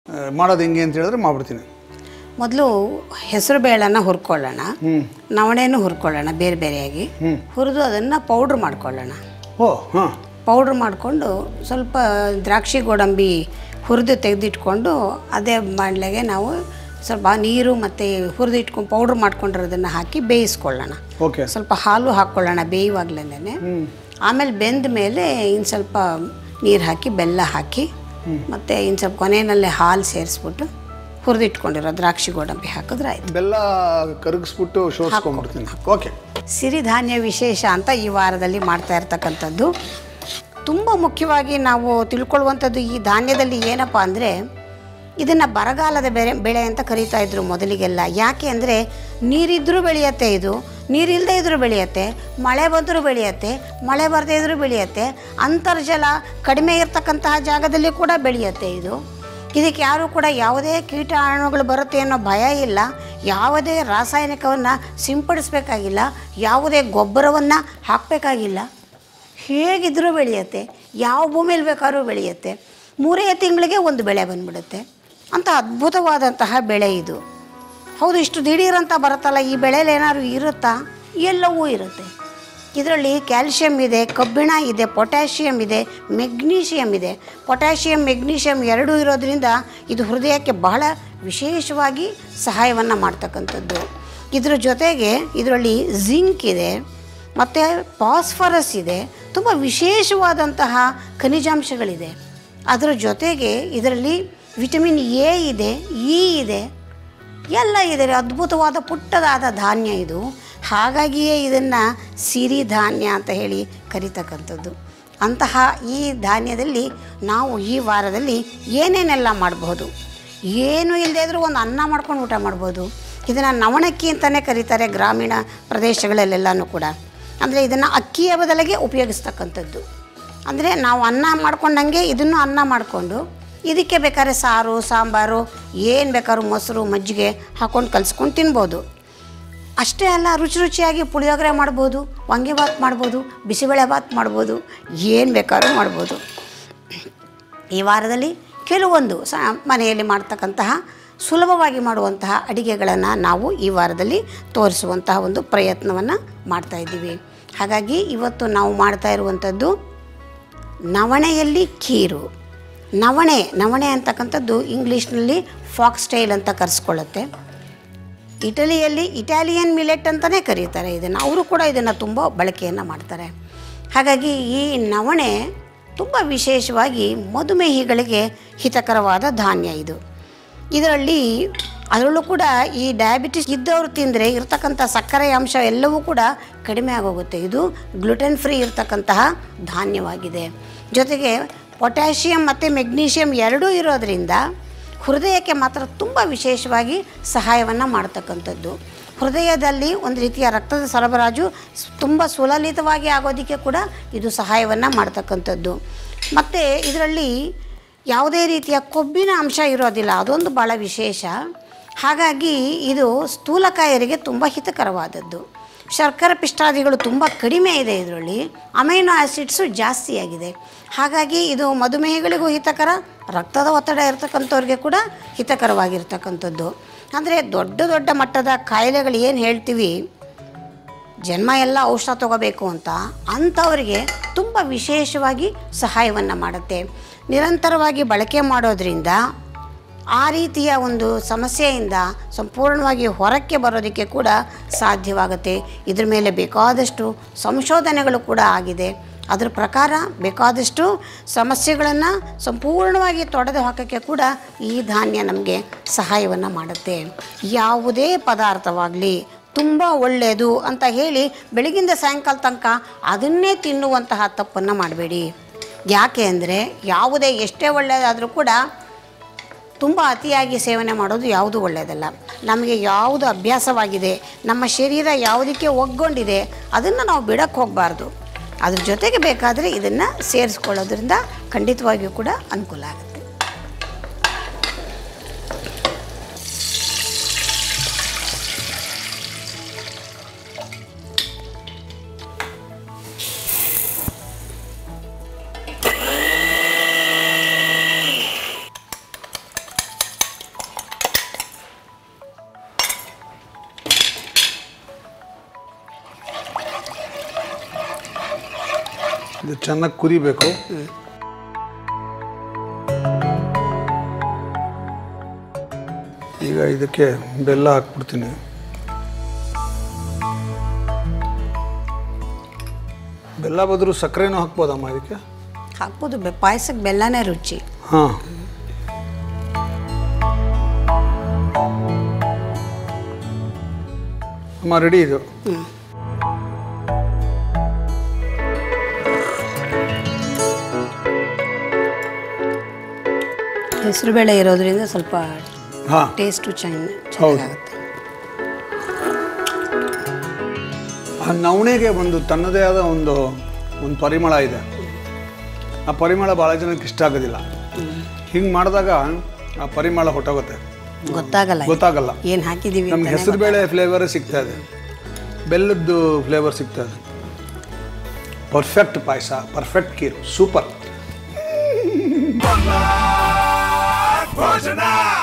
ಆ, ಮಾಡೋದು ಹೆಂಗೆ ಅಂತ ಹೇಳಿದ್ರೆ ಮಾಡ್ಬಿಡ್ತೀನಿ ಮೊದಲು ಹೆಸರು ಬೇಳೆನ ಹುರ್ಕೊಳ್ಳೋಣ ನವಣೆನೂ ಹುರ್ಕೊಳ್ಳೋಣ ಬೇರೆ ಬೇರೆಯಾಗಿ ಹುರಿದು ಅದನ್ನು ಪೌಡ್ರ್ ಮಾಡ್ಕೊಳ್ಳೋಣ ಓ ಹಾಂ ಪೌಡ್ರ್ ಮಾಡಿಕೊಂಡು ಸ್ವಲ್ಪ ದ್ರಾಕ್ಷಿ ಗೋಡಂಬಿ ಹುರಿದು ತೆಗೆದಿಟ್ಕೊಂಡು ಅದೇ ಬಾಣಲೆಗೆ ನಾವು ಸ್ವಲ್ಪ ನೀರು ಮತ್ತು ಹುರಿದು ಇಟ್ಕೊಂಡು ಪೌಡ್ರ್ ಮಾಡ್ಕೊಂಡಿರೋದನ್ನು ಹಾಕಿ ಬೇಯಿಸ್ಕೊಳ್ಳೋಣ ಓಕೆ ಸ್ವಲ್ಪ ಹಾಲು ಹಾಕ್ಕೊಳ್ಳೋಣ ಬೇಯುವಾಗಲೇ ಆಮೇಲೆ ಬೆಂದ ಮೇಲೆ ಇನ್ನು ಸ್ವಲ್ಪ ನೀರು ಹಾಕಿ ಬೆಲ್ಲ ಹಾಕಿ ಮತ್ತು ಇನ್ನು ಸ್ವಲ್ಪ ಕೊನೆಯಲ್ಲೇ ಹಾಲು ಸೇರಿಸ್ಬಿಟ್ಟು ಹುರಿದಿಟ್ಕೊಂಡಿರೋ ದ್ರಾಕ್ಷಿ ಗೋಡಂಬಿ ಹಾಕಿದ್ರೆ ಆಯಿತು ಬೆಲ್ಲ ಕರಗಿಸ್ಬಿಟ್ಟು ಶೋಧಿಸ್ಕೊಂಡ್ಬಿಡ್ತೀನಿ ಓಕೆ ಸಿರಿಧಾನ್ಯ ವಿಶೇಷ ಅಂತ ಈ ವಾರದಲ್ಲಿ ಮಾಡ್ತಾ ಇರ್ತಕ್ಕಂಥದ್ದು ತುಂಬ ಮುಖ್ಯವಾಗಿ ನಾವು ತಿಳ್ಕೊಳ್ಳುವಂಥದ್ದು ಈ ಧಾನ್ಯದಲ್ಲಿ ಏನಪ್ಪ ಅಂದರೆ ಇದನ್ನು ಬರಗಾಲದ ಬೆಳೆ ಬೆಳೆ ಅಂತ ಕರೀತಾ ಇದ್ರು ಮೊದಲಿಗೆಲ್ಲ ಯಾಕೆ ಅಂದರೆ ನೀರಿದ್ದರೂ ಬೆಳೆಯತ್ತೆ ಇದು ನೀರಿಲ್ಲದೆ ಇದ್ರೂ ಬೆಳೆಯತ್ತೆ ಮಳೆ ಬಂದರೂ ಬೆಳೆಯತ್ತೆ ಮಳೆ ಬರದೇ ಇದ್ರೂ ಬೆಳೆಯತ್ತೆ ಅಂತರ್ಜಲ ಕಡಿಮೆ ಇರತಕ್ಕಂತಹ ಜಾಗದಲ್ಲಿ ಕೂಡ ಬೆಳೆಯತ್ತೆ ಇದು ಇದಕ್ಕೆ ಯಾರೂ ಕೂಡ ಯಾವುದೇ ಕೀಟಾಣುಗಳು ಬರುತ್ತೆ ಅನ್ನೋ ಭಯ ಇಲ್ಲ ಯಾವುದೇ ರಾಸಾಯನಿಕವನ್ನು ಸಿಂಪಡಿಸ್ಬೇಕಾಗಿಲ್ಲ ಯಾವುದೇ ಗೊಬ್ಬರವನ್ನು ಹಾಕಬೇಕಾಗಿಲ್ಲ ಹೇಗಿದ್ರೂ ಬೆಳೆಯುತ್ತೆ ಯಾವ ಭೂಮಿಯಲ್ಲಿ ಬೇಕಾದ್ರೂ ಬೆಳೆಯುತ್ತೆ ಮೂರೇ ತಿಂಗಳಿಗೆ ಒಂದು ಬೆಳೆ ಬಂದ್ಬಿಡುತ್ತೆ ಅಂತ ಅದ್ಭುತವಾದಂತಹ ಬೆಳೆ ಇದು ಹೌದು ಇಷ್ಟು ದಿಢೀರಂತ ಬರುತ್ತಲ್ಲ ಈ ಬೆಳೆಯಲ್ಲಿ ಏನಾದ್ರು ಇರುತ್ತಾ ಎಲ್ಲವೂ ಇರುತ್ತೆ ಇದರಲ್ಲಿ ಕ್ಯಾಲ್ಶಿಯಂ ಇದೆ ಕಬ್ಬಿಣ ಇದೆ ಪೊಟ್ಯಾಷಿಯಮ್ ಇದೆ ಮೆಗ್ನೀಷಿಯಮ್ ಇದೆ ಪೊಟ್ಯಾಷಿಯಮ್ ಮೆಗ್ನೀಷಿಯಮ್ ಎರಡೂ ಇರೋದ್ರಿಂದ ಇದು ಹೃದಯಕ್ಕೆ ಬಹಳ ವಿಶೇಷವಾಗಿ ಸಹಾಯವನ್ನು ಮಾಡ್ತಕ್ಕಂಥದ್ದು ಇದ್ರ ಜೊತೆಗೆ ಇದರಲ್ಲಿ ಜಿಂಕ್ ಇದೆ ಮತ್ತು ಫಾಸ್ಫರಸ್ ಇದೆ ತುಂಬ ವಿಶೇಷವಾದಂತಹ ಖನಿಜಾಂಶಗಳಿದೆ ಅದರ ಜೊತೆಗೆ ಇದರಲ್ಲಿ ವಿಟಮಿನ್ ಎ ಇದೆ ಇ ಇದೆ ಎಲ್ಲ ಇದೆ ರೀ. ಅದ್ಭುತವಾದ ಪುಟ್ಟದಾದ ಧಾನ್ಯ ಇದು ಹಾಗಾಗಿಯೇ ಇದನ್ನು ಸಿರಿಧಾನ್ಯ ಅಂತ ಹೇಳಿ ಕರಿತಕ್ಕಂಥದ್ದು ಅಂತಹ ಈ ಧಾನ್ಯದಲ್ಲಿ ನಾವು ಈ ವಾರದಲ್ಲಿ ಏನೇನೆಲ್ಲ ಮಾಡಬಹುದು ಏನು ಇಲ್ಲದೆ ಇದ್ರೂ ಒಂದು ಅನ್ನ ಮಾಡ್ಕೊಂಡು ಊಟ ಮಾಡ್ಬೋದು ಇದನ್ನು ನವಣಕ್ಕಿ ಅಂತಲೇ ಕರೀತಾರೆ ಗ್ರಾಮೀಣ ಪ್ರದೇಶಗಳಲ್ಲೆಲ್ಲನೂ ಕೂಡ ಅಂದರೆ ಇದನ್ನು ಅಕ್ಕಿಯ ಬದಲಿಗೆ ಉಪಯೋಗಿಸ್ತಕ್ಕಂಥದ್ದು ಅಂದರೆ ನಾವು ಅನ್ನ ಮಾಡ್ಕೊಂಡಂಗೆ ಇದನ್ನು ಅನ್ನ ಮಾಡಿಕೊಂಡು ಇದಕ್ಕೆ ಬೇಕಾದ್ರೆ ಸಾರು ಸಾಂಬಾರು ಏನು ಬೇಕಾದ್ರೂ ಮೊಸರು ಮಜ್ಜಿಗೆ ಹಾಕ್ಕೊಂಡು ಕಲಿಸ್ಕೊಂಡು ತಿನ್ಬೋದು ಅಷ್ಟೇ ಅಲ್ಲ ರುಚಿ ರುಚಿಯಾಗಿ ಪುಳಿಯೋಗರೆ ಮಾಡ್ಬೋದು ವಾಂಗಿಭಾತ್ ಮಾಡ್ಬೋದು ಬಿಸಿಬೇಳೆ ಭಾತ್ ಮಾಡ್ಬೋದು ಏನು ಬೇಕಾದ್ರೂ ಮಾಡ್ಬೋದು ಈ ವಾರದಲ್ಲಿ ಕೆಲವೊಂದು ಸ ಮನೆಯಲ್ಲಿ ಮಾಡ್ತಕ್ಕಂತಹ ಸುಲಭವಾಗಿ ಮಾಡುವಂತಹ ಅಡಿಗೆಗಳನ್ನು ನಾವು ಈ ವಾರದಲ್ಲಿ ತೋರಿಸುವಂತಹ ಒಂದು ಪ್ರಯತ್ನವನ್ನು ಮಾಡ್ತಾ ಇದ್ದೀವಿ ಹಾಗಾಗಿ ಇವತ್ತು ನಾವು ಮಾಡ್ತಾ ಇರುವಂಥದ್ದು ನವಣೆಯಲ್ಲಿ ಖೀರು ನವಣೆ ನವಣೆ ಅಂತಕ್ಕಂಥದ್ದು ಇಂಗ್ಲೀಷ್ನಲ್ಲಿ ಫಾಕ್ಸ್ ಸ್ಟೈಲ್ ಅಂತ ಕರೆಸ್ಕೊಳ್ಳುತ್ತೆ ಇಟಲಿಯಲ್ಲಿ ಇಟಾಲಿಯನ್ ಮಿಲೆಟ್ ಅಂತಲೇ ಕರೀತಾರೆ ಇದನ್ನು ಅವರು ಕೂಡ ಇದನ್ನು ತುಂಬ ಬಳಕೆಯನ್ನು ಮಾಡ್ತಾರೆ ಹಾಗಾಗಿ ಈ ನವಣೆ ತುಂಬ ವಿಶೇಷವಾಗಿ ಮಧುಮೇಹಿಗಳಿಗೆ ಹಿತಕರವಾದ ಧಾನ್ಯ ಇದು ಇದರಲ್ಲಿ ಅದರಲ್ಲೂ ಕೂಡ ಈ ಡಯಾಬಿಟಿಸ್ ಇದ್ದವರು ತಿಂದರೆ ಇರ್ತಕ್ಕಂಥ ಸಕ್ಕರೆ ಅಂಶ ಎಲ್ಲವೂ ಕೂಡ ಕಡಿಮೆ ಆಗೋಗುತ್ತೆ ಇದು ಗ್ಲುಟೆನ್ ಫ್ರೀ ಇರ್ತಕ್ಕಂತಹ ಧಾನ್ಯವಾಗಿದೆ ಜೊತೆಗೆ ಪೊಟ್ಯಾಷಿಯಂ ಮತ್ತು ಮೆಗ್ನೀಷಿಯಂ ಎರಡೂ ಇರೋದರಿಂದ ಹೃದಯಕ್ಕೆ ಮಾತ್ರ ತುಂಬ ವಿಶೇಷವಾಗಿ ಸಹಾಯವನ್ನು ಮಾಡ್ತಕ್ಕಂಥದ್ದು ಹೃದಯದಲ್ಲಿ ಒಂದು ರೀತಿಯ ರಕ್ತದ ಸರಬರಾಜು ಸ್- ತುಂಬ ಸುಲಲಿತವಾಗಿ ಆಗೋದಕ್ಕೆ ಕೂಡ ಇದು ಸಹಾಯವನ್ನು ಮಾಡ್ತಕ್ಕಂಥದ್ದು ಮತ್ತು ಇದರಲ್ಲಿ ಯಾವುದೇ ರೀತಿಯ ಕೊಬ್ಬಿನ ಅಂಶ ಇರೋದಿಲ್ಲ ಅದೊಂದು ಭಾಳ ವಿಶೇಷ ಹಾಗಾಗಿ ಇದು ಸ್ಥೂಲಕಾಯರಿಗೆ ತುಂಬ ಹಿತಕರವಾದದ್ದು ಶರ್ಕರೆ ಪಿಷ್ಟಾದಿಗಳು ತುಂಬ ಕಡಿಮೆ ಇದೆ ಇದರಲ್ಲಿ ಅಮೈನೋ ಆ್ಯಸಿಡ್ಸು ಜಾಸ್ತಿಯಾಗಿದೆ ಹಾಗಾಗಿ ಇದು ಮಧುಮೇಹಿಗಳಿಗೂ ಹಿತಕರ ರಕ್ತದ ಒತ್ತಡ ಇರತಕ್ಕಂಥವ್ರಿಗೆ ಕೂಡ ಹಿತಕರವಾಗಿರ್ತಕ್ಕಂಥದ್ದು ಅಂದರೆ ದೊಡ್ಡ ದೊಡ್ಡ ಮಟ್ಟದ ಕಾಯಿಲೆಗಳು ಏನು ಹೇಳ್ತೀವಿ ಜನ್ಮ ಎಲ್ಲ ಔಷಧ ತಗೋಬೇಕು ಅಂತ ಅಂಥವರಿಗೆ ತುಂಬ ವಿಶೇಷವಾಗಿ ಸಹಾಯವನ್ನು ಮಾಡುತ್ತೆ ನಿರಂತರವಾಗಿ ಬಳಕೆ ಮಾಡೋದ್ರಿಂದ ಆ ರೀತಿಯ ಒಂದು ಸಮಸ್ಯೆಯಿಂದ ಸಂಪೂರ್ಣವಾಗಿ ಹೊರಕ್ಕೆ ಬರೋದಕ್ಕೆ ಕೂಡ ಸಾಧ್ಯವಾಗುತ್ತೆ ಇದ್ರ ಮೇಲೆ ಬೇಕಾದಷ್ಟು ಸಂಶೋಧನೆಗಳು ಕೂಡ ಆಗಿದೆ ಅದ್ರ ಪ್ರಕಾರ ಬೇಕಾದಷ್ಟು ಸಮಸ್ಯೆಗಳನ್ನು ಸಂಪೂರ್ಣವಾಗಿ ತೊಡೆದು ಹಾಕೋಕ್ಕೆ ಕೂಡ ಈ ಧಾನ್ಯ ನಮಗೆ ಸಹಾಯವನ್ನು ಮಾಡುತ್ತೆ ಯಾವುದೇ ಪದಾರ್ಥವಾಗಲಿ ತುಂಬ ಒಳ್ಳೆಯದು ಅಂತ ಹೇಳಿ ಬೆಳಗಿಂದ ಸಾಯಂಕಾಲ ತನಕ ಅದನ್ನೇ ತಿನ್ನುವಂತಹ ತಪ್ಪನ್ನು ಮಾಡಬೇಡಿ ಯಾಕೆ ಅಂದರೆ ಯಾವುದೇ ಎಷ್ಟೇ ಒಳ್ಳೆಯದಾದರೂ ಕೂಡ ತುಂಬ ಅತಿಯಾಗಿ ಸೇವನೆ ಮಾಡೋದು ಯಾವುದು ಒಳ್ಳೆಯದಲ್ಲ ನಮಗೆ ಯಾವುದು ಅಭ್ಯಾಸವಾಗಿದೆ ನಮ್ಮ ಶರೀರ ಯಾವುದಕ್ಕೆ ಒಗ್ಗೊಂಡಿದೆ ಅದನ್ನು ನಾವು ಬಿಡಕ್ಕೆ ಹೋಗಬಾರ್ದು ಅದ್ರ ಜೊತೆಗೆ ಬೇಕಾದರೆ ಇದನ್ನು ಸೇರಿಸ್ಕೊಳ್ಳೋದ್ರಿಂದ ಖಂಡಿತವಾಗಿಯೂ ಕೂಡ ಅನುಕೂಲ ಆಗುತ್ತೆ ಇದು ಚೆನ್ನಾಗಿ ಕುದಿಬೇಕು ಈಗ ಇದಕ್ಕೆ ಬೆಲ್ಲ ಹಾಕ್ಬಿಡ್ತೀನಿ ಬೆಲ್ಲ ಬದಲು ಸಕ್ಕರೆನೂ ಹಾಕ್ಬೋದಮ್ಮ ಇದಕ್ಕೆ ಹಾಕ್ಬೋದು ಬೆ ಪಾಯಸಕ್ಕೆ ಬೆಲ್ಲನೇ ರುಚಿ ಹಾಂ ಅಮ್ಮ ರೆಡಿ ಇದು ಹೆಸರುಬೇಳೆ ಇರೋದ್ರಿಂದ ಸ್ವಲ್ಪ ಹಾಂ ಟೇಸ್ಟು ಚೆನ್ನ ಹೌದು. ಚೆನ್ನಾಗುತ್ತೆ ಆ ನವಣೆಗೆ ಒಂದು ತನ್ನದೇ ಆದ ಒಂದು ಒಂದು ಪರಿಮಳ ಇದೆ ಆ ಪರಿಮಳ ಭಾಳ ಜನಕ್ಕೆ ಇಷ್ಟ ಆಗೋದಿಲ್ಲ ಹಿಂಗೆ ಮಾಡಿದಾಗ ಆ ಪರಿಮಳ ಹೊಟ್ಟೋಗುತ್ತೆ ಗೊತ್ತಾಗಲ್ಲ ಗೊತ್ತಾಗಲ್ಲ ಏನು ಹಾಕಿದ್ದೀವಿ ನಮ್ಗೆ ಅಂತಾನೆ ಹೆಸರುಬೇಳೆ ಫ್ಲೇವರೇ ಸಿಗ್ತಾ ಇದೆ ಬೆಲ್ಲದ್ದು ಫ್ಲೇವರ್ ಸಿಗ್ತಾ ಇದೆ ಪರ್ಫೆಕ್ಟ್ ಪಾಯಸ ಪರ್ಫೆಕ್ಟ್ ಕೀರು ಸೂಪರ್ ಭೋಜನ